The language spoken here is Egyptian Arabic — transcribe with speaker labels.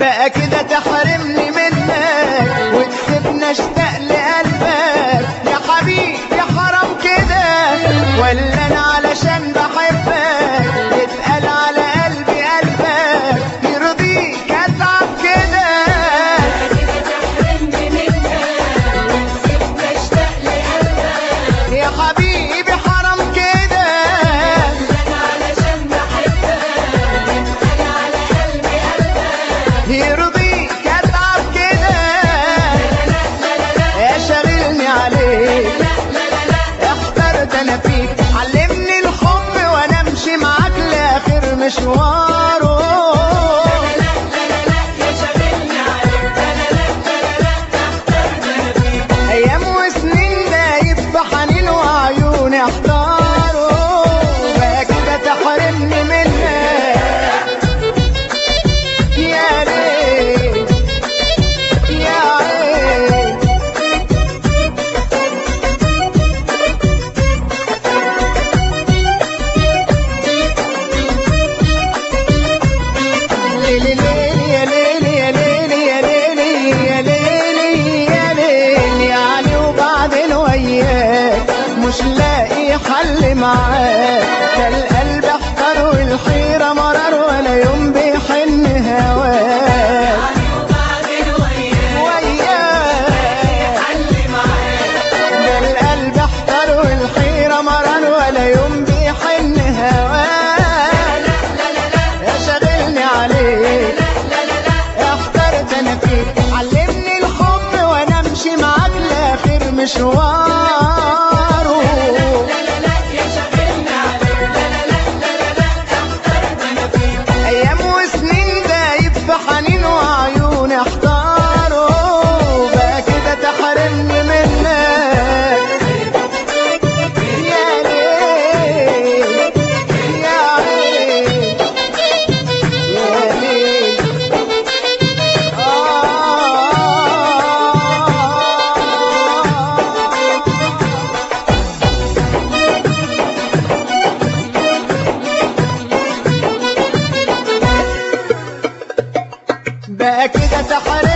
Speaker 1: بقى كده تحرمني منك وتسيبني اشتاق لقلبك يا حبيبي يا حرام كده ولا انا علشان بحبك يتقال على قلبي قلبك يرضيك اتعب كده يا حبيبي حرام كده يرضيك اتعب كده يا شاغلني عليك اخترت انا فيك علمني الحب وانا امشي معاك لاخر مشواره ايام وسنين دايب في حنين وعيوني احتاروا بقى كده تحرمني منك يا ليل يا عين ليلي ليلي يا ليلي يا ليلي يا ليلي يا ليلي يا ليلي يعني وبعدين وياك مش لاقي حل معاك ده القلب احتار والحيرة مرار ولا يوم بيحن هواك وياك ده القلب احتار والحيرة مرار ولا يوم بيحن هواك يا شاغلني عليك اخترت انا فيك علمني الحب وانا امشي معاك لاخر مشواره ايام وسنين دايب في حنين وعيوني احتاروا بقى كده تحرمني منك يا ليل يا عين يا ليل بقى كده تحرم